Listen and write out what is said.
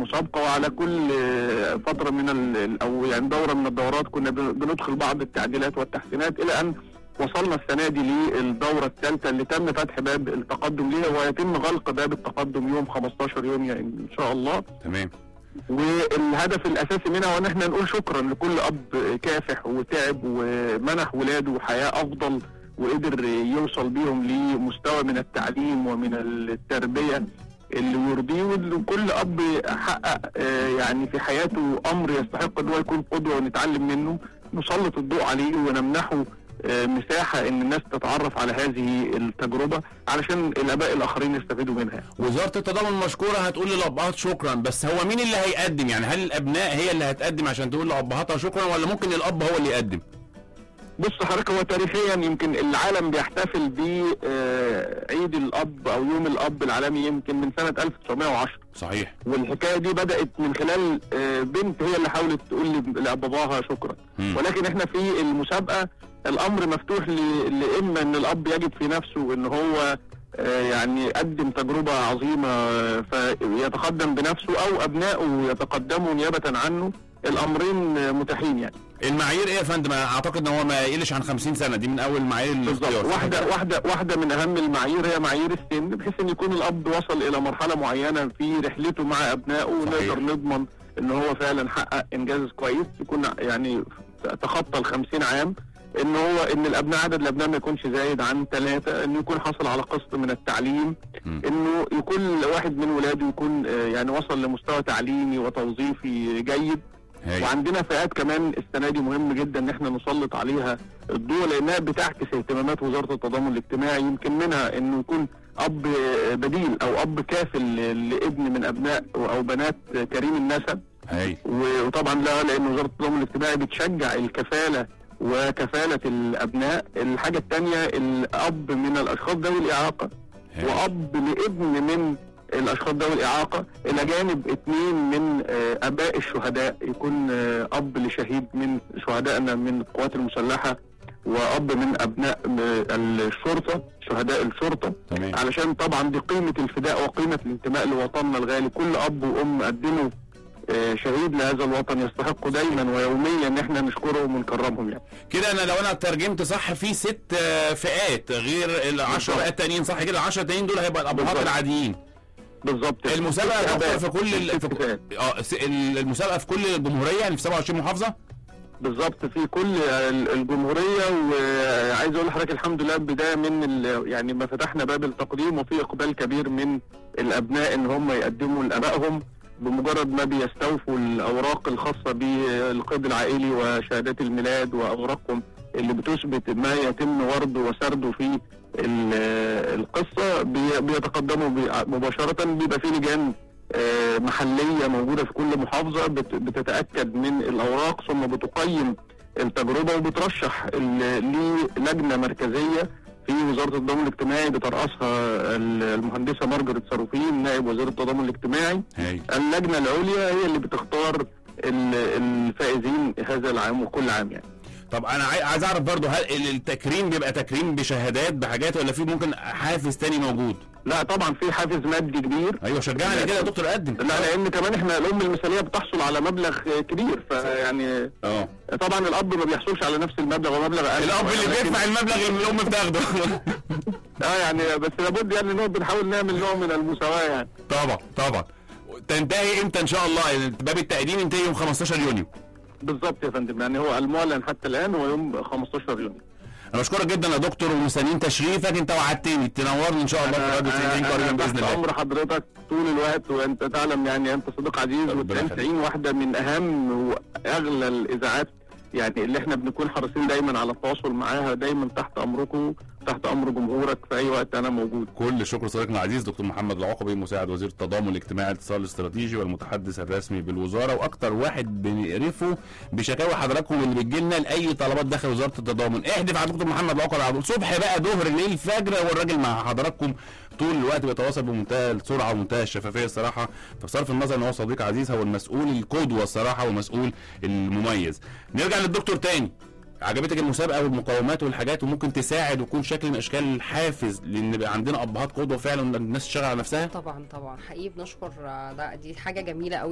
مسابقه وعلى كل آه، فتره من ال- او يعني دوره من الدورات كنا بن- بندخل بعض التعديلات والتحسينات الى ان وصلنا السنه دي للدوره الثالثه اللي تم فتح باب التقدم ليها ويتم غلق باب التقدم يوم 15 يونيو ان شاء الله تمام والهدف الاساسي منها وان احنا نقول شكرا لكل اب كافح وتعب ومنح ولاده حياه افضل وقدر يوصل بيهم لمستوى من التعليم ومن التربيه اللي يرضيه وكل اب حقق آه، يعني في حياته امر يستحق ان هو يكون قدوه ونتعلم منه نسلط الضوء عليه ونمنحه آه، مساحه ان الناس تتعرف على هذه التجربه علشان الاباء الاخرين يستفيدوا منها وزاره التضامن مشكوره هتقول للابهات شكرا بس هو مين اللي هيقدم يعني هل الابناء هي اللي هتقدم عشان تقول لابهاتها شكرا ولا ممكن الاب هو اللي يقدم بص حضرتك هو تاريخيا يمكن العالم بيحتفل بعيد الاب او يوم الاب العالمي يمكن من سنه 1910 صحيح والحكايه دي بدات من خلال آه، بنت هي اللي حاولت تقول ل- لباباها شكرا مم. ولكن احنا في المسابقه الامر مفتوح ل- لاما ان الاب يجد في نفسه ان هو آه، يعني يقدم تجربه عظيمه آه، فيتقدم بنفسه او ابنائه يتقدموا نيابه عنه الامرين آه، متاحين يعني المعايير ايه يا فندم اعتقد ان هو ما يقلش عن 50 سنه دي من اول معايير بالظبط الاختيار واحده واحده واحده من اهم المعايير هي معايير السن بحيث ان يكون الاب وصل الى مرحله معينه في رحلته مع ابنائه صحيح. ونقدر نضمن ان هو فعلا حقق انجاز كويس يكون يعني تخطى ال 50 عام ان هو ان الابناء عدد الابناء ما يكونش زايد عن ثلاثه انه يكون حصل على قسط من التعليم مم. انه يكون واحد من ولاده يكون آه، يعني وصل لمستوى تعليمي وتوظيفي جيد هاي. وعندنا فئات كمان السنه دي مهم جدا ان احنا نسلط عليها الضوء لانها بتعكس اهتمامات وزاره التضامن الاجتماعي يمكن منها انه يكون اب بديل او اب كافل لابن من ابناء او بنات كريم النسب هاي وطبعا لا لان وزاره التضامن الاجتماعي بتشجع الكفاله وكفاله الابناء الحاجه الثانيه الاب من الاشخاص ذوي الاعاقه هاي. واب لابن من الاشخاص ذوي الاعاقه الى جانب اثنين من آه، اباء الشهداء يكون آه، اب لشهيد من شهدائنا من القوات المسلحه واب من ابناء آه، الشرطه شهداء الشرطه تمام علشان طبعا دي قيمه الفداء وقيمه الانتماء لوطننا الغالي كل اب وام قدموا آه، شهيد لهذا الوطن يستحقوا دايما ويوميا ان احنا نشكرهم ونكرمهم يعني كده انا لو انا ترجمت صح في ست آه، فئات غير العشر بالظبط. فئات التانيين صح كده العشر التانيين دول هيبقى الابهات بالظبط. العاديين بالظبط المسابقه يا ست دكتور أباء، في كل ال... ست في... فئات. اه س- ال- المسابقه في كل الجمهوريه يعني في 27 محافظه بالظبط في كل ال- الجمهوريه وعايز اقول لحضرتك الحمد لله بدايه من ال- يعني ما فتحنا باب التقديم وفي اقبال كبير من الابناء ان هم يقدموا لابائهم بمجرد ما بيستوفوا الاوراق الخاصه بالقيد العائلي وشهادات الميلاد واوراقهم اللي بتثبت ما يتم ورده وسرده في ال- القصه بي- بيتقدموا بي- مباشره بيبقى في لجان آه، محليه موجوده في كل محافظه بت- بتتاكد من الاوراق ثم بتقيم التجربه وبترشح ال- للجنه مركزيه في وزاره التضامن الاجتماعي بترأسها ال- المهندسه مارجريت صاروفين نائب وزير التضامن الاجتماعي هاي اللجنه العليا هي اللي بتختار ال- الفائزين هذا العام وكل عام يعني طب انا عاي- عايز اعرف برضو هل ال- التكريم بيبقى تكريم بشهادات بحاجات ولا في ممكن حافز تاني موجود لا طبعا في حافز مادي كبير ايوه شجعني كده يا دكتور قدم لا لان كمان احنا الام المثاليه بتحصل على مبلغ كبير فيعني اه طبعا الاب ما بيحصلش على نفس المبلغ هو مبلغ اقل الاب اللي ولكن- بيدفع المبلغ اللي الام بتاخده اه يعني بس لابد يعني ان هو بنحاول نعمل نوع من المساواه يعني طبعا طبعا تنتهي امتى ان شاء الله يعني باب التقديم ينتهي يوم 15 يونيو بالظبط يا فندم يعني هو المعلن حتى الان هو يوم 15 يونيو انا بشكرك جدا يا دكتور ومستنيين تشريفك انت وعدتني تنورني ان شاء الله في راديو 90 قريبا باذن تحت الله امر حضرتك طول الوقت وانت تعلم يعني انت صديق عزيز ربنا و90 يخليك. واحده من اهم واغلى الاذاعات يعني اللي احنا بنكون حريصين دايما على التواصل معاها دايما تحت امركم تحت امر جمهورك في اي وقت انا موجود كل الشكر صديقنا العزيز دكتور محمد العقبي مساعد وزير التضامن الاجتماعي الاتصال الاستراتيجي والمتحدث الرسمي بالوزاره واكتر واحد بنقرفه بشكاوى حضراتكم اللي بتجي لنا لاي طلبات داخل وزاره التضامن احدف على دكتور محمد العقبي على طول صبح بقى ظهر ليل فجر هو الراجل مع حضراتكم طول الوقت بيتواصل بمنتهى السرعه ومنتهى الشفافيه الصراحه فبصرف النظر ان هو صديق عزيز هو المسؤول القدوه الصراحه والمسؤول المميز نرجع للدكتور تاني عجبتك المسابقه والمقومات والحاجات وممكن تساعد ويكون شكل من اشكال الحافز لان يبقى عندنا ابهات قدوه فعلا الناس تشتغل على نفسها طبعا طبعا حقيقي بنشكر آه، ده دي حاجه جميله قوي